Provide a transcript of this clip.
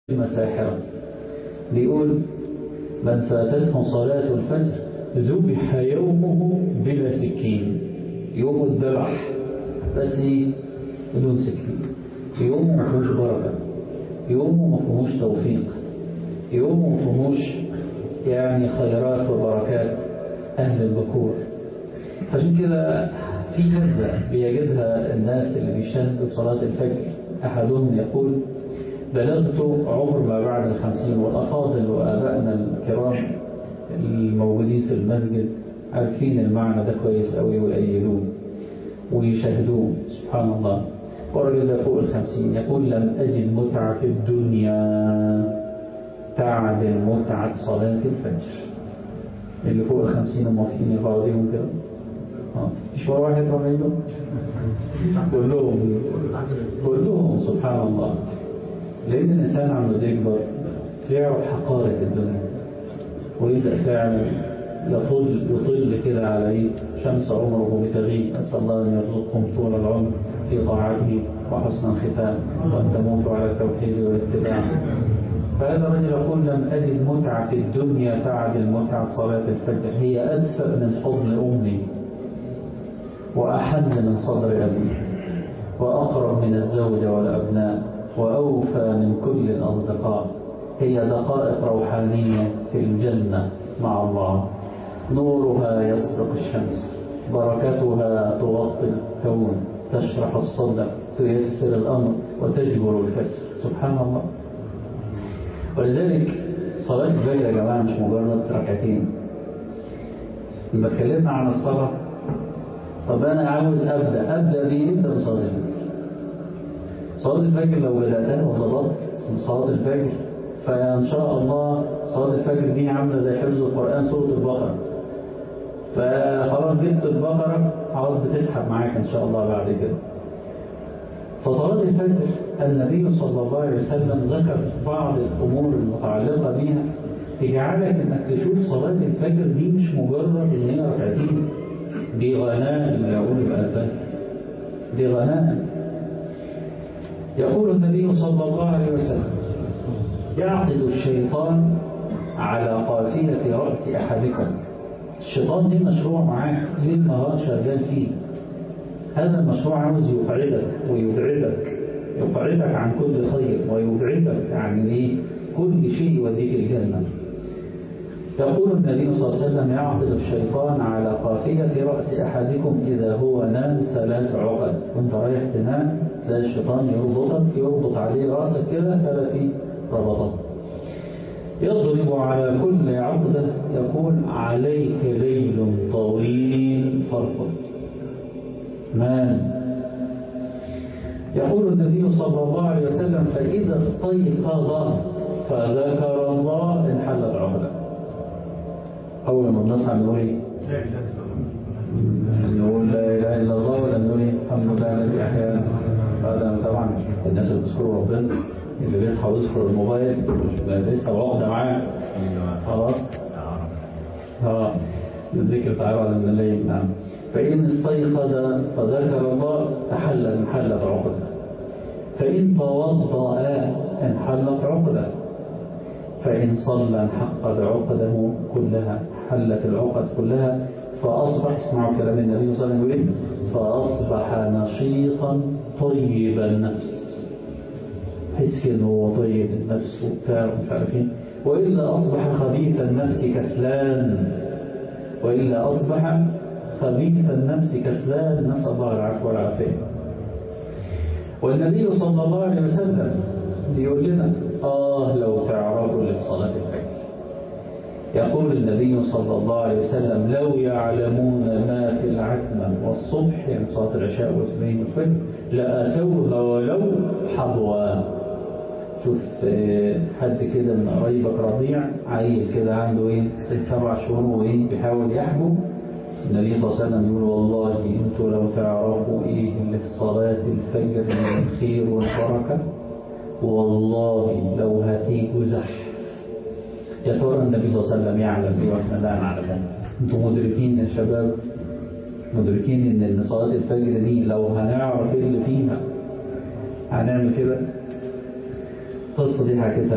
المساحرة بيقول من فاتته صلاة الفجر ذبح يومه بلا سكين يوم الذبح بس بدون سكين يومه ما فيهوش بركة يومه ما فيهوش توفيق يومه ما فيهوش يعني خيرات وبركات أهل البكور عشان كده في لذة بيجدها الناس اللي بيشاهدوا صلاة الفجر أحدهم يقول بلغت عمر ما بعد الخمسين والأفاضل وآبائنا الكرام الموجودين في المسجد عارفين المعنى ده كويس قوي ويأيدوه ويشاهدوه سبحان الله ورجل ده فوق الخمسين يقول لم أجد متعة في الدنيا تعدل متعة صلاة الفجر اللي فوق الخمسين موافقين لبعضهم كده مش هو واحد رهيبه كلهم كلهم سبحان الله لأن الإنسان عم يكبر يعرف حقارة الدنيا ويبدأ فعلا يطل يطل كده على ايه شمس عمره بتغيب أسأل الله أن يرزقكم طول العمر في طاعته وحسن الختام وأن تموتوا على التوحيد والاتباع فهذا الرجل يقول لم أجد متعة في الدنيا تعدل متعة صلاة الفجر هي أدفأ من حضن أمي وأحن من صدر أبي وأقرب من الزوجة والأبناء وأوفى من كل الأصدقاء هي دقائق روحانية في الجنة مع الله نورها يسبق الشمس بركتها تغطي الكون تشرح الصدر تيسر الأمر وتجبر الكسر سبحان الله ولذلك صلاة الفجر يا جماعة مش مجرد ركعتين لما اتكلمنا عن الصلاة طب أنا عاوز أبدأ أبدأ بيه أنت بصلاة الفجر صلاة الفجر لو بدأتها وظبطت صلاة الفجر فإن شاء الله صلاة الفجر دي عاملة زي حفظ القرآن سورة البقرة فخلاص جبت البقرة خلاص بتسحب معاك إن شاء الله بعد كده فصلاة الفجر النبي صلى الله عليه وسلم ذكر بعض الأمور المتعلقة بها تجعلك إنك تشوف صلاة الفجر دي مش مجرد إن هي ركعتين دي غناء يقول الألبان دي غناء يقول النبي صلى الله عليه وسلم يعقد الشيطان على قافية رأس أحدكم الشيطان دي مشروع معاك ليل نهار شغال فيه هذا المشروع عاوز يقعدك ويبعدك يقعدك عن كل خير ويبعدك عن ايه كل شيء يوديك الجنة يقول النبي صلى الله عليه وسلم يعقد الشيطان على قافية رأس أحدكم إذا هو نام ثلاث عقد وانت رايح تنام تلاقي الشيطان يربطك يربط عليه راسك كده ثلاث ربطات يضرب على كل عقدة يقول عليك ليل طويل فارقد نام يقول النبي صلى الله عليه وسلم فإذا استيقظ فذكر الله انحلت عقده أول ما بنصحى نقول إيه؟ نقول لا إله إلا الله ولا نقول إيه؟ الحمد لله الذي أحيانا هذا طبعا الناس اللي بتذكروا ربنا اللي بيصحى ويذكر الموبايل لسه واخدة معاه خلاص اه الذكر تعالى من الليل نعم فإن استيقظ فذكر الله تحل انحلت عقده فإن توضأ انحلت عقده فإن صلى انحقد عقده كلها حلت العقد كلها فأصبح اسمعوا كلام النبي صلى الله عليه وسلم فأصبح نشيطا طيب النفس حس كده هو طيب النفس وبتاع ومش عارف ايه وإلا أصبح خبيث النفس كسلان وإلا أصبح خبيث النفس كسلان نسأل الله العفو والعافية والنبي صلى الله عليه وسلم يقول لنا آه لو تعرفوا لصلاة الفجر يقول النبي صلى الله عليه وسلم لو يعلمون ما في العتمة والصبح يعني صلاة العشاء وسبعين الفجر لأتوها ولو حظوا شوف حد كده من قرايبك رضيع عيل كده عنده ايه ست سبع شهور وايه بيحاول يحبه النبي صلى الله عليه وسلم يقول والله انتوا لو تعرفوا ايه اللي في صلاة الفجر من الخير والبركة والله لو هتيجوا زحف يا ترى النبي صلى الله عليه وسلم يعلم ايه واحنا لا نعلم انتوا مدركين يا شباب مدركين ان صلاة الفجر دي لو هنعرف ايه اللي فيها هنعمل كده القصة دي حكيتها